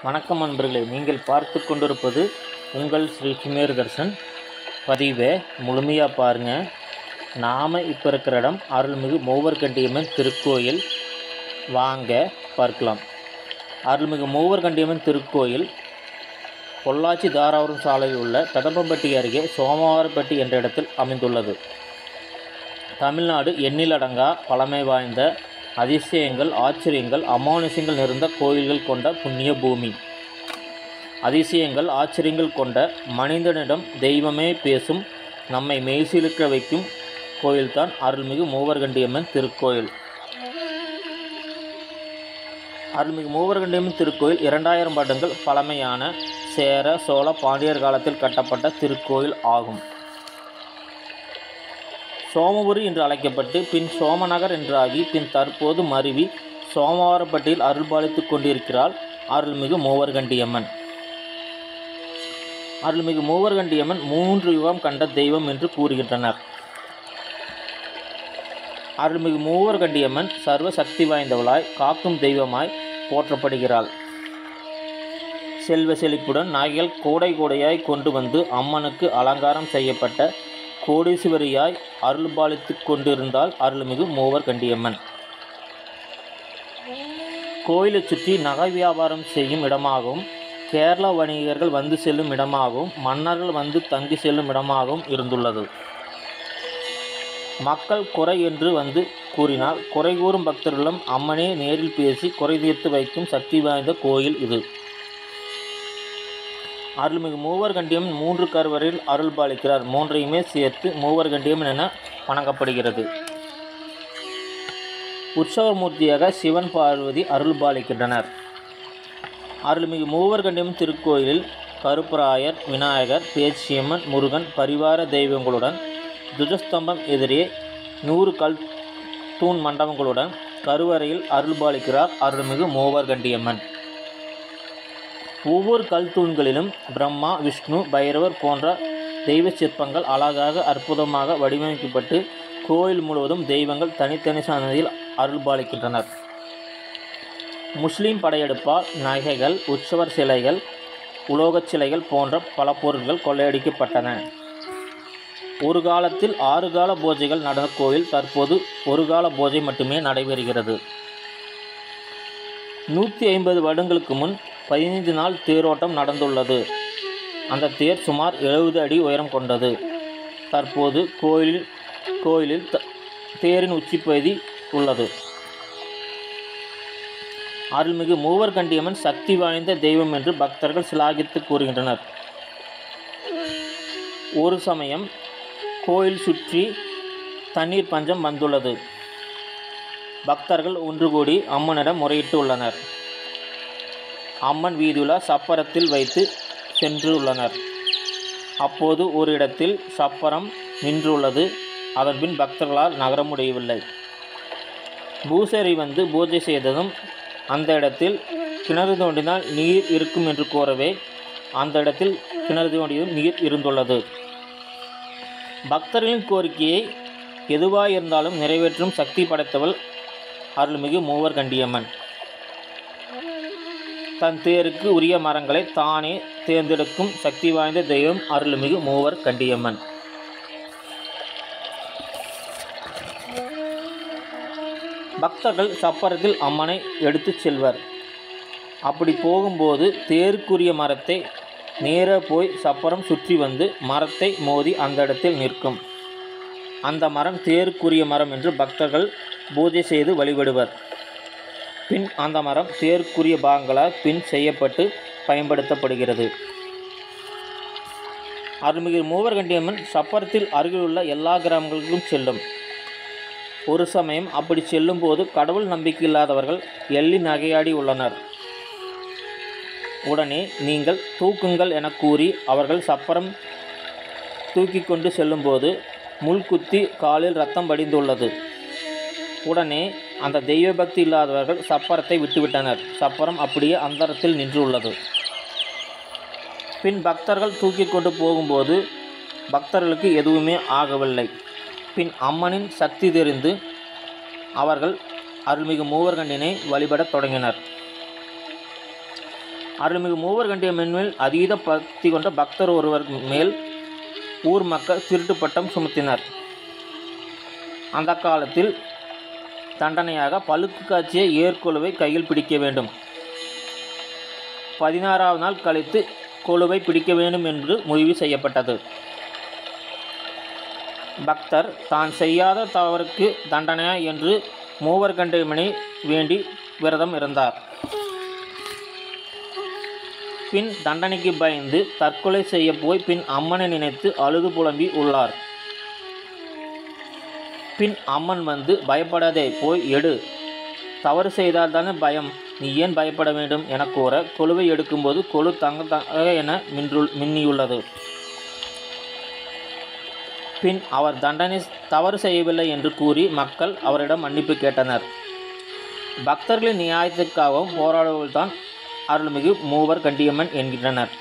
வணக்கம் நண்பர்களே நீங்கள் பார்த்து கொண்டிருப்பது உங்கள் ஸ்ரீ சுமேர் தர்ஷன் பதிவை முழுமையாக பாருங்கள் நாம் இப்போ இருக்கிற இடம் அருள்மிகு மூவர்கண்டியம்மன் திருக்கோயில் வாங்க பார்க்கலாம் அருள்மிகு மூவர்கண்டியம்மன் திருக்கோயில் பொள்ளாச்சி தாராபுரம் சாலையில் உள்ள பெதம்பம்பட்டி அருகே சோமவாரப்பட்டி என்ற இடத்தில் அமைந்துள்ளது தமிழ்நாடு எண்ணிலடங்கா பழமை வாய்ந்த அதிசயங்கள் ஆச்சரியங்கள் அமானுஷங்கள் நிறைந்த கோயில்கள் கொண்ட புண்ணிய பூமி அதிசயங்கள் ஆச்சரியங்கள் கொண்ட மனிதனிடம் தெய்வமே பேசும் நம்மை மெய்சிலுக்க வைக்கும் கோயில்தான் அருள்மிகு மூவர்கண்டியம்மன் திருக்கோயில் அருள்மிகு மூவர்கண்டியம்மன் திருக்கோயில் இரண்டாயிரம் வருடங்கள் பழமையான சேர சோழ பாண்டியர் காலத்தில் கட்டப்பட்ட திருக்கோயில் ஆகும் சோமபுரி என்று அழைக்கப்பட்டு பின் சோமநகர் என்றாகி பின் தற்போது மருவி சோமவாரப்பட்டியில் அருள்பாலித்துக் கொண்டிருக்கிறாள் அருள்மிகு மூவர்கண்டியம்மன் அருள்மிகு மூவர்கண்டியம்மன் மூன்று யுகம் கண்ட தெய்வம் என்று கூறுகின்றனர் அருள்மிகு மூவர்கண்டியம்மன் சர்வ சக்தி வாய்ந்தவளாய் காக்கும் தெய்வமாய் போற்றப்படுகிறாள் செல்வ செழிப்புடன் நாய்கள் கோடை கோடையாய் கொண்டு வந்து அம்மனுக்கு அலங்காரம் செய்யப்பட்ட கோடீஸ்வரியாய் அருள்பாலித்து கொண்டிருந்தால் அருள்மிகு மூவர் கண்டியம்மன் கோயிலை சுற்றி நகை வியாபாரம் செய்யும் இடமாகவும் கேரள வணிகர்கள் வந்து செல்லும் இடமாகவும் மன்னர்கள் வந்து தங்கி செல்லும் இடமாகவும் இருந்துள்ளது மக்கள் குறை என்று வந்து கூறினால் குறை கூறும் பக்தர்களும் அம்மனே நேரில் பேசி குறை தீர்த்து வைக்கும் சக்தி வாய்ந்த கோயில் இது அருள்மிகு மூவர் கண்டியம் மூன்று கருவறையில் அருள் பாலிக்கிறார் மூன்றையுமே சேர்த்து மூவர் கண்டியம் என வணங்கப்படுகிறது உற்சவமூர்த்தியாக சிவன் பார்வதி அருள் பாலிக்கின்றனர் அருள்மிகு மூவர் கண்டியம் திருக்கோயிலில் கருப்பராயர் விநாயகர் பேச்சியம்மன் முருகன் பரிவார தெய்வங்களுடன் துஜஸ்தம்பம் எதிரே நூறு கல் தூண் மண்டபங்களுடன் கருவறையில் அருள்பாலிக்கிறார் அருள்மிகு மூவர் கண்டியம்மன் ஒவ்வொரு கல் தூண்களிலும் பிரம்மா விஷ்ணு பைரவர் போன்ற தெய்வ சிற்பங்கள் அழகாக அற்புதமாக வடிவமைக்கப்பட்டு கோயில் முழுவதும் தெய்வங்கள் தனித்தனி சன்னதியில் அருள்பாலிக்கின்றனர் முஸ்லீம் படையெடுப்பால் நகைகள் உற்சவர் சிலைகள் உலோகச் சிலைகள் போன்ற பல பொருட்கள் கொள்ளையடிக்கப்பட்டன ஒரு காலத்தில் ஆறு கால பூஜைகள் நடந்த கோயில் தற்போது ஒரு கால பூஜை மட்டுமே நடைபெறுகிறது நூற்றி ஐம்பது வருடங்களுக்கு முன் பதினைந்து நாள் தேரோட்டம் நடந்துள்ளது அந்த தேர் சுமார் எழுபது அடி உயரம் கொண்டது தற்போது கோயிலில் கோயிலில் த- தேரின் உச்சிப்பகுதி உள்ளது அருள்மிகு மூவர் கண்டியம்மன் சக்தி வாய்ந்த தெய்வம் என்று பக்தர்கள் சிலாகித்து கூறுகின்றனர் ஒரு சமயம் கோயில் சுற்றி தண்ணீர் பஞ்சம் வந்துள்ளது பக்தர்கள் ஒன்று கூடி அம்மனிடம் முறையிட்டு உள்ளனர் அம்மன் வீதியுலா சப்பரத்தில் வைத்து சென்றுள்ளனர் அப்போது ஒரு இடத்தில் சப்பரம் நின்றுள்ளது அதன்பின் பக்தர்களால் நகர முடியவில்லை பூசரி வந்து பூஜை செய்ததும் அந்த இடத்தில் கிணறு தோண்டினால் நீர் இருக்கும் என்று கூறவே அந்த இடத்தில் கிணறு தோண்டியும் நீர் இருந்துள்ளது பக்தர்களின் கோரிக்கையை எதுவாயிருந்தாலும் நிறைவேற்றும் சக்தி படைத்தவள் அருள்மிகு மூவர் கண்டியம்மன் தன் தேருக்கு உரிய மரங்களை தானே தேர்ந்தெடுக்கும் சக்தி வாய்ந்த தெய்வம் அருள்மிகு மூவர் கண்டியம்மன் பக்தர்கள் சப்பரத்தில் அம்மனை எடுத்துச் செல்வர் அப்படி போகும்போது தேருக்குரிய மரத்தை நேரே போய் சப்பரம் சுற்றி வந்து மரத்தை மோதி அந்த இடத்தில் நிற்கும் அந்த மரம் தேருக்குரிய மரம் என்று பக்தர்கள் பூஜை செய்து வழிபடுவர் பின் அந்த மரம் தேருக்குரிய பாகங்களால் பின் செய்யப்பட்டு பயன்படுத்தப்படுகிறது அருள்மிகு மூவர்கண்டியம்மன் சப்பரத்தில் அருகிலுள்ள எல்லா கிராமங்களுக்கும் செல்லும் ஒரு சமயம் அப்படி செல்லும்போது கடவுள் நம்பிக்கை இல்லாதவர்கள் எள்ளி நகையாடி உள்ளனர் உடனே நீங்கள் தூக்குங்கள் என கூறி அவர்கள் சப்பரம் தூக்கி கொண்டு செல்லும்போது முள் குத்தி காலில் ரத்தம் வடிந்துள்ளது உடனே அந்த தெய்வ பக்தி இல்லாதவர்கள் சப்பரத்தை விட்டுவிட்டனர் சப்பரம் அப்படியே அந்தரத்தில் நின்றுள்ளது பின் பக்தர்கள் தூக்கி கொண்டு போகும்போது பக்தர்களுக்கு எதுவுமே ஆகவில்லை பின் அம்மனின் சக்தி தெரிந்து அவர்கள் அருள்மிகு மூவர்கண்டினை வழிபடத் தொடங்கினர் அருள்மிகு மூவர் கண்டிய மென்மேல் அதீத பக்தி கொண்ட பக்தர் ஒருவர் மேல் ஊர் மக்கள் திருட்டு பட்டம் சுமத்தினர் அந்த காலத்தில் தண்டனையாக பழுக்கு காய்ச்சிய ஏற்கொழுவை கையில் பிடிக்க வேண்டும் பதினாறாவது நாள் கழித்து கொழுவை பிடிக்க வேண்டும் என்று முடிவு செய்யப்பட்டது பக்தர் தான் செய்யாத தவறுக்கு தண்டனையா என்று மூவர் கண்டைமணி வேண்டி விரதம் இருந்தார் பின் தண்டனைக்கு பயந்து தற்கொலை செய்ய போய் பின் அம்மனை நினைத்து அழுது புலம்பி உள்ளார் பின் அம்மன் வந்து பயப்படாதே போய் எடு தவறு செய்தால் தானே பயம் நீ ஏன் பயப்பட வேண்டும் என கூற கொழுவை எடுக்கும்போது கொழு தங்க தங்க என மின்றுள் மின்னியுள்ளது பின் அவர் தண்டனை தவறு செய்யவில்லை என்று கூறி மக்கள் அவரிடம் மன்னிப்பு கேட்டனர் பக்தர்களின் நியாயத்துக்காகவும் போராடுவதுதான் அருள்மிகு மூவர் கண்டியம்மன் என்கின்றனர்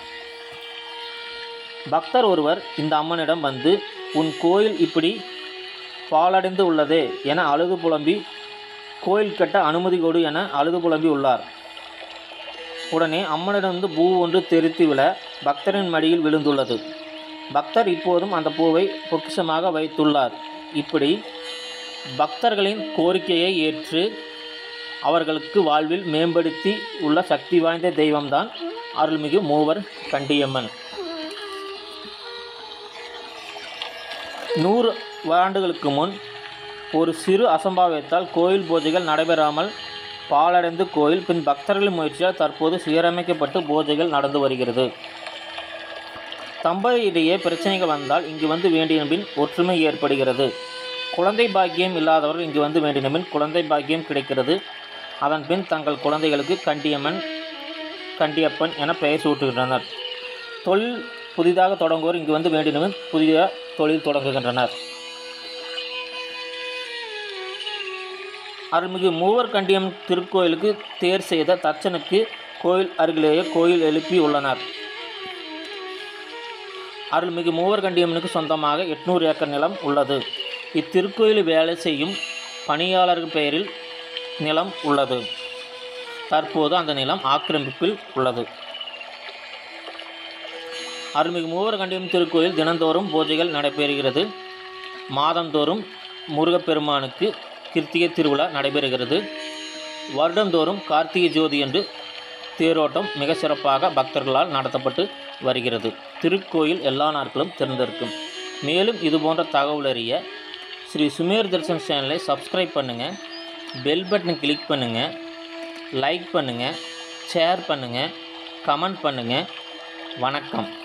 பக்தர் ஒருவர் இந்த அம்மனிடம் வந்து உன் கோயில் இப்படி பாலடைந்து உள்ளதே என அழுது புலம்பி கோயில் கட்ட அனுமதி கொடு என அழுது புலம்பி உள்ளார் உடனே அம்மனிடமிருந்து பூ ஒன்று தெரித்து விழ பக்தரின் மடியில் விழுந்துள்ளது பக்தர் இப்போதும் அந்த பூவை பொக்கிஷமாக வைத்துள்ளார் இப்படி பக்தர்களின் கோரிக்கையை ஏற்று அவர்களுக்கு வாழ்வில் மேம்படுத்தி உள்ள சக்தி வாய்ந்த தெய்வம்தான் அருள்மிகு மூவர் கண்டியம்மன் நூறு ஆண்டுகளுக்கு முன் ஒரு சிறு அசம்பாவியத்தால் கோயில் பூஜைகள் நடைபெறாமல் பாலடைந்து கோயில் பின் பக்தர்களின் முயற்சியால் தற்போது சீரமைக்கப்பட்டு பூஜைகள் நடந்து வருகிறது தம்பதியிடையே பிரச்சனைகள் வந்தால் இங்கு வந்து வேண்டிய பின் ஒற்றுமை ஏற்படுகிறது குழந்தை பாக்கியம் இல்லாதவர்கள் இங்கு வந்து வேண்டிய பின் குழந்தை பாக்கியம் கிடைக்கிறது அதன் பின் தங்கள் குழந்தைகளுக்கு கண்டியம்மன் கண்டியப்பன் என பெயர் சூட்டுகின்றனர் தொழில் புதிதாக தொடங்குவோர் இங்கு வந்து வேண்டினவன் புதிய தொழில் தொடங்குகின்றனர் அருள்மிகு மூவர் கண்டியம் திருக்கோயிலுக்கு தேர் செய்த தச்சனுக்கு கோயில் அருகிலேயே கோயில் எழுப்பி உள்ளனர் அருள்மிகு மூவர் கண்டியம்மனுக்கு சொந்தமாக எட்நூறு ஏக்கர் நிலம் உள்ளது இத்திருக்கோயில் வேலை செய்யும் பணியாளர்கள் பெயரில் நிலம் உள்ளது தற்போது அந்த நிலம் ஆக்கிரமிப்பில் உள்ளது அருள்மிகு மூவர் கண்டியம் திருக்கோயில் தினந்தோறும் பூஜைகள் நடைபெறுகிறது மாதந்தோறும் முருகப்பெருமானுக்கு கிருத்திகை திருவிழா நடைபெறுகிறது வருடந்தோறும் கார்த்திகை ஜோதி என்று தேரோட்டம் மிக சிறப்பாக பக்தர்களால் நடத்தப்பட்டு வருகிறது திருக்கோயில் எல்லா நாட்களும் திறந்திருக்கும் மேலும் இது போன்ற தகவல் அறிய ஸ்ரீ சுமேர் தர்ஷன் சேனலை சப்ஸ்கிரைப் பண்ணுங்கள் பெல் பட்டன் கிளிக் பண்ணுங்கள் லைக் பண்ணுங்கள் ஷேர் பண்ணுங்கள் கமெண்ட் பண்ணுங்கள் வணக்கம்